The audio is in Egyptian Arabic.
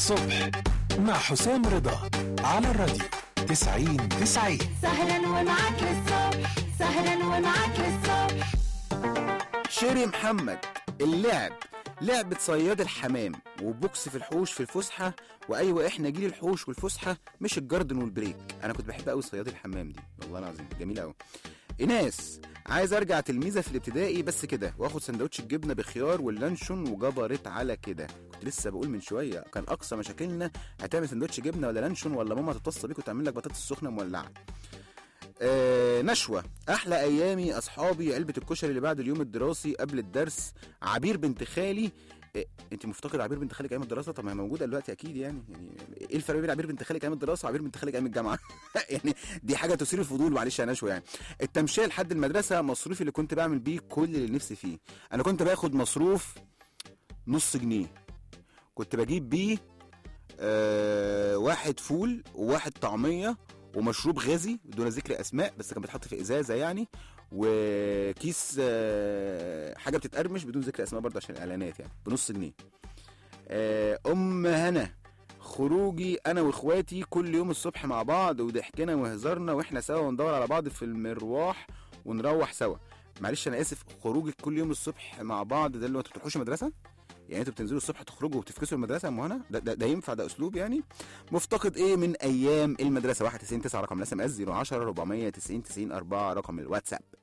الصبح مع حسام رضا على الراديو 90 90 سهرا ومعاك للصبح سهرا ومعاك للصبح شيري محمد اللعب لعبة صياد الحمام وبوكس في الحوش في الفسحة وأيوة إحنا جيل الحوش والفسحة مش الجاردن والبريك أنا كنت بحب أوي صياد الحمام دي والله العظيم جميلة أوي إيناس عايز أرجع تلميذة في الابتدائي بس كده وآخد سندوتش الجبنة بخيار واللانشون وجبرت على كده كنت لسه بقول من شوية كان أقصى مشاكلنا هتعمل سندوتش جبنة ولا لانشون ولا ماما تتصل بيك وتعمل لك بطاطس سخنة مولعة آه نشوة احلى ايامي اصحابي علبه الكشري اللي بعد اليوم الدراسي قبل الدرس عبير بنت خالي إيه انت مفتقد عبير بنت خالك ايام الدراسه طب ما هي موجوده دلوقتي اكيد يعني يعني ايه الفرق بين عبير بنت خالك ايام الدراسه وعبير بنت خالك ايام الجامعه يعني دي حاجه تثير الفضول معلش يا نشوه يعني التمشيه لحد المدرسه مصروفي اللي كنت بعمل بيه كل اللي نفسي فيه انا كنت باخد مصروف نص جنيه كنت بجيب بيه آه واحد فول وواحد طعميه ومشروب غازي دون ذكر اسماء بس كان بيتحط في ازازه يعني وكيس آه، حاجه بتتقرمش بدون ذكر اسماء برضه عشان الاعلانات يعني بنص جنيه آه، ام هنا خروجي انا واخواتي كل يوم الصبح مع بعض وضحكنا وهزارنا واحنا سوا وندور على بعض في المروح ونروح سوا معلش انا اسف خروجك كل يوم الصبح مع بعض ده اللي هو انتوا بتروحوش المدرسه يعني انتوا بتنزلوا الصبح تخرجوا وتفكسوا المدرسه يا ام هنا ده, ده, ده ينفع ده اسلوب يعني مفتقد ايه من ايام المدرسه 91 9 رقم الاس ام اس 010 490 90 4 رقم الواتساب